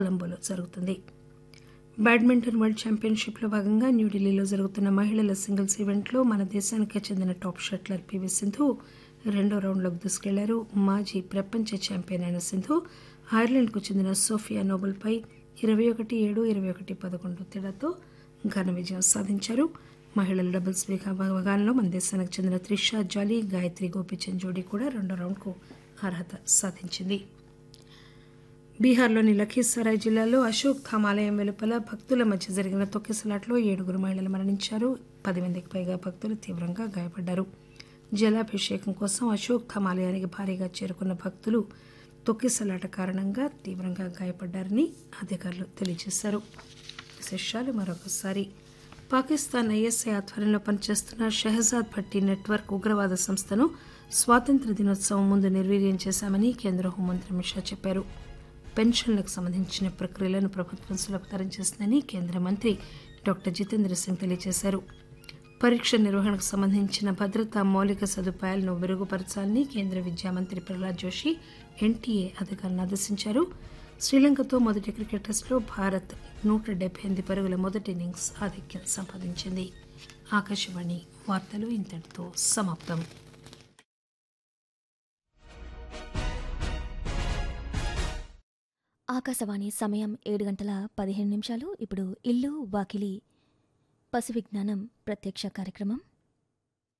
కొలంబోలో జరుగుతుంది badminton world ఛాంపియన్షిప్లో భాగంగా న్యూఢిల్లీలో జరుగుతున్న మహిళల సింగిల్స్ ఈవెంట్లో మన దేశానికే చెందిన టాప్ షట్లర్ పివి సింధు రెండో రౌండ్లోకి దూసుకెళ్లారు మాజీ ప్రపంచ ఛాంపియన్ అయిన సింధు ఐర్లాండ్కు చెందిన సోఫియా నోబెల్పై ఇరవై ఒకటి ఏడు ఇరవై ఒకటి పదకొండు తేడాతో ఘన విజయం సాధించారు మహిళల డబుల్స్ విభాగంలో మన దేశానికి చెందిన త్రిషా జాలీ గాయత్రి గోపిచంద్ జోడీ కూడా రెండో రౌండ్కు అర్హత సాధించింది బీహార్లోని లఖీసరాయ్ జిల్లాలో అశోక్ ధామ్ ఆలయం వెలుపల భక్తుల మధ్య జరిగిన తొక్కిసలాట్లో ఏడుగురు మహిళలు మరణించారు పది మందికి పైగా భక్తులు తీవ్రంగా గాయపడ్డారు జలాభిషేకం కోసం అశోక్ ధామ్ ఆలయానికి భారీగా చేరుకున్న భక్తులు తొక్కిసలాట కారణంగా తీవ్రంగా గాయపడ్డారని అధికారులు తెలియజేశారు విశేషాలు మరొకసారి పాకిస్తాన్ ఐఎస్ఐ ఆధ్వర్యంలో పనిచేస్తున్న షెహజాద్ భట్టి నెట్వర్క్ ఉగ్రవాద సంస్థను స్వాతంత్ర దినోత్సవం ముందు నిర్వీర్యం చేశామని కేంద్ర హోంమంత్రి అమిత్ షా చెప్పారు పెన్షన్లకు సంబంధించిన ప్రక్రియలను ప్రభుత్వం సులభతరం చేసిందని కేంద్ర మంత్రి డాక్టర్ జితేంద్ర సింగ్ తెలియజేశారు పరీక్ష నిర్వహణకు సంబంధించిన భద్రతా మౌలిక సదుపాయాలను మెరుగుపరచాలని కేంద్ర విద్యా మంత్రి ప్రహ్లాద్ జోషి ఎన్టీఏ అధికారులను ఆదేశించారు శ్రీలంకతో మొదటి క్రికెట్ టెస్టులో భారత్ నూట డెబ్బై ఎనిమిది పరుగుల మొదటి ఇన్నింగ్స్ ఆధిక్యం సంపాదించింది ఆకాశవాణి వార్తలు ఇంతటితో సమాప్తం ఆకాశవాణి సమయం ఏడు గంటల పదిహేను నిమిషాలు ఇప్పుడు ఇల్లు వాకిలి పశు విజ్ఞానం ప్రత్యక్ష కార్యక్రమం